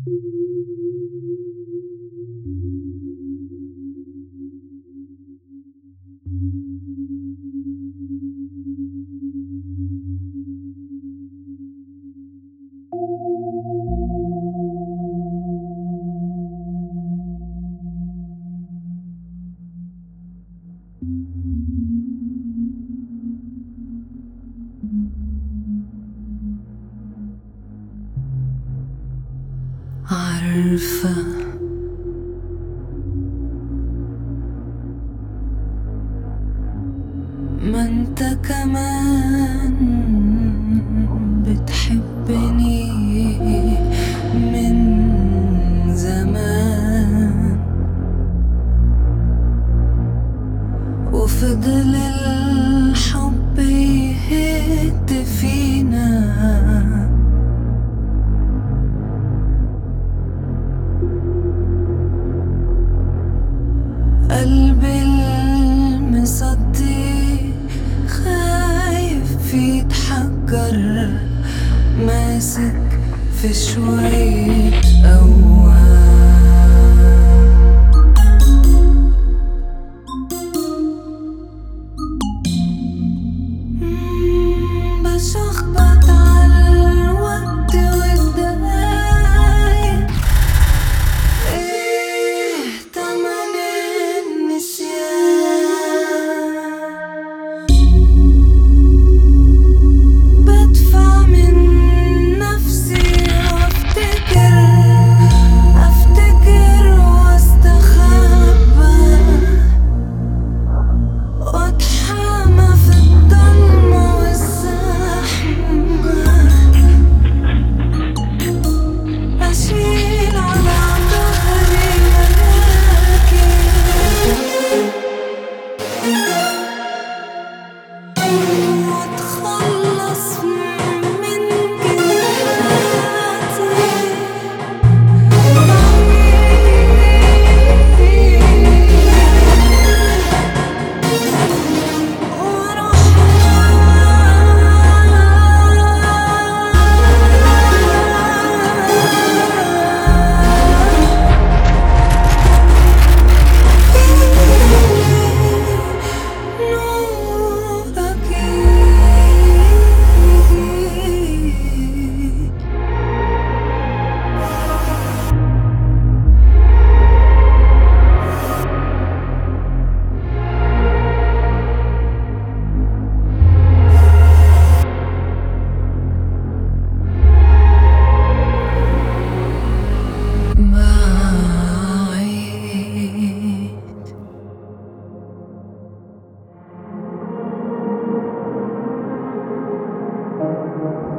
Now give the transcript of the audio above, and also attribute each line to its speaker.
Speaker 1: عارفة ما انت كمان بتحبني من زمان وفضل الحب يهد فينا قلبي المصدي خايف يتحجر ماسك في شوية أوهام مم، بشخبط على الوقت والدقايق ايه تمن النسيان بدفع من نفسي وافتكر افتكر واستخبى واتحامى في الضلمة والزحمة أشيل على ظهري ملاكي وأتخلص من جناحاتي بعيد